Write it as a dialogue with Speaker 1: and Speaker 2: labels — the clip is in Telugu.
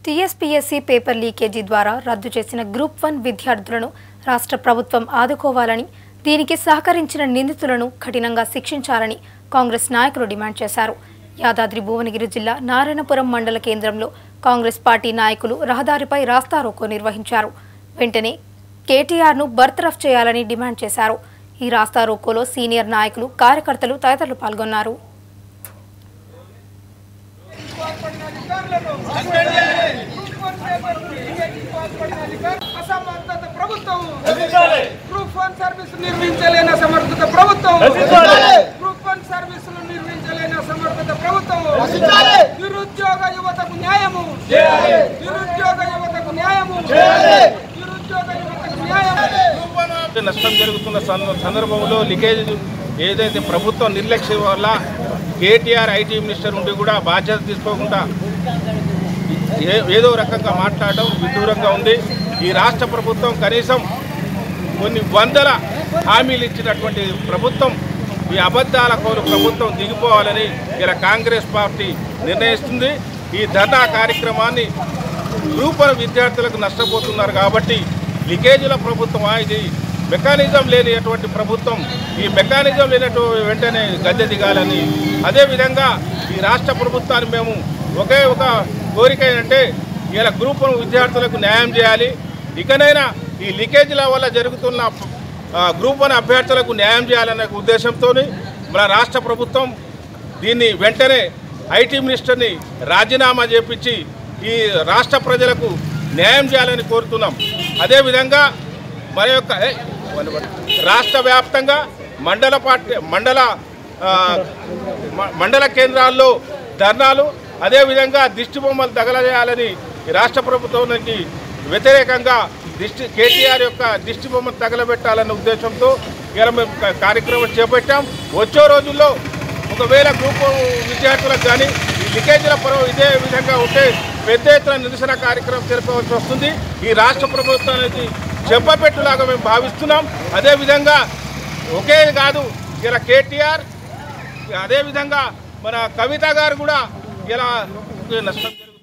Speaker 1: టీఎస్పీఎస్సీ పేపర్ లీకేజీ ద్వారా రద్దు చేసిన గ్రూప్ వన్ విద్యార్థులను రాష్ట్ర ప్రభుత్వం ఆదుకోవాలని దీనికి సహకరించిన నిందితులను కఠినంగా శిక్షించాలని కాంగ్రెస్ నాయకులు డిమాండ్ చేశారు యాదాద్రి భువనగిరి జిల్లా నారాయణపురం మండల కేంద్రంలో కాంగ్రెస్ పార్టీ నాయకులు రహదారిపై రాస్తారోకో నిర్వహించారు వెంటనే కేటీఆర్ను బర్తరఫ్ చేయాలని డిమాండ్ చేశారు ఈ రాస్తారోకోలో సీనియర్ నాయకులు కార్యకర్తలు తదితరులు పాల్గొన్నారు
Speaker 2: అసమర్థత ప్రభుత్వం గ్రూప్ వన్ సర్వీస్ నిర్మించలేని అసమర్థత ప్రభుత్వం గ్రూప్ వన్ సర్వీసులు నిర్మించలేని అసమర్థత ప్రభుత్వం నిరుద్యోగ యువతకు న్యాయము నిరుద్యోగ యువతకు న్యాయము నిరుద్యోగ యువతకు న్యాయం
Speaker 3: నష్టం జరుగుతున్న సంద- సందర్భంలో లీకేజ్ ఏదైతే ప్రభుత్వం నిర్లక్ష్యం వల్ల కేటీఆర్ ఐటీ మినిస్టర్ ఉండి కూడా బాధ్యత తీసుకోకుండా ఏ- ఏదో రకంగా మాట్లాడడం విడ్డూరంగా ఉంది ఈ రాష్ట్ర ప్రభుత్వం కనీసం కొన్ని వందల హామీలు ఇచ్చినటువంటి ప్రభుత్వం ఈ అబద్ధాల కోరు ప్రభుత్వం దిగిపోవాలని ఇలా కాంగ్రెస్ పార్టీ నిర్ణయిస్తుంది ఈ ధర్నా కార్యక్రమాన్ని గ్రూప్ వన్ విద్యార్థులకు నష్టపోతున్నారు కాబట్టి లీకేజీల ప్రభుత్వమా ఇది మెకానిజం లేనిటువంటి ప్రభుత్వం ఈ మెకానిజం లేనటువంటి వెంటనే గద్దె దిగాలని అదేవిధంగా ఈ రాష్ట్ర ప్రభుత్వాన్ని మేము ఒకే ఒక కోరిక ఏంటంటే ఇలా గ్రూప్ వన్ విద్యార్థులకు న్యాయం చేయాలి ఇకనైనా ఈ లీకేజీల వల్ల జరుగుతున్న ఆ, గ్రూప్ వన్ అభ్యర్థులకు న్యాయం చేయాలనే ఉద్దేశంతో మన రాష్ట్ర ప్రభుత్వం దీన్ని వెంటనే ఐటీ మినిస్టర్ని రాజీనామా చేపించి ఈ రాష్ట్ర ప్రజలకు న్యాయం చేయాలని కోరుతున్నాం అదేవిధంగా మన యొక్క ఏ, వన్ వన్. రాష్ట్ర వ్యాప్తంగా మండల పార్టీ మండల ఆ, మ- మండల కేంద్రాల్లో ధర్నాలు అదేవిధంగా దిష్టి బొమ్మలు తగలజేయాలని ఈ రాష్ట్ర ప్రభుత్వానికి వ్యతిరేకంగా దిష్టి కేటీఆర్ యొక్క దిష్టి బొమ్మను తగలబెట్టాలన్న ఉద్దేశంతో ఇలా మేము క- కార్యక్రమం చేపట్టాం వచ్చే రోజుల్లో ఒకవేళ గ్రూప్ విద్యార్థులకు కానీ ఈ లీకేజీల పరం ఇదే విధంగా ఉంటే పెద్ద ఎత్తున నిరసన కార్యక్రమం జరపవలసి వస్తుంది ఈ రాష్ట్ర ప్రభుత్వానికి చెప్పపెట్టులాగా మేము భావిస్తున్నాం అదేవిధంగా ఒకే కాదు ఇలా కేటీఆర్ అదేవిధంగా మన కవిత గారు కూడా ఇలా నష్టం జరుగుతుంది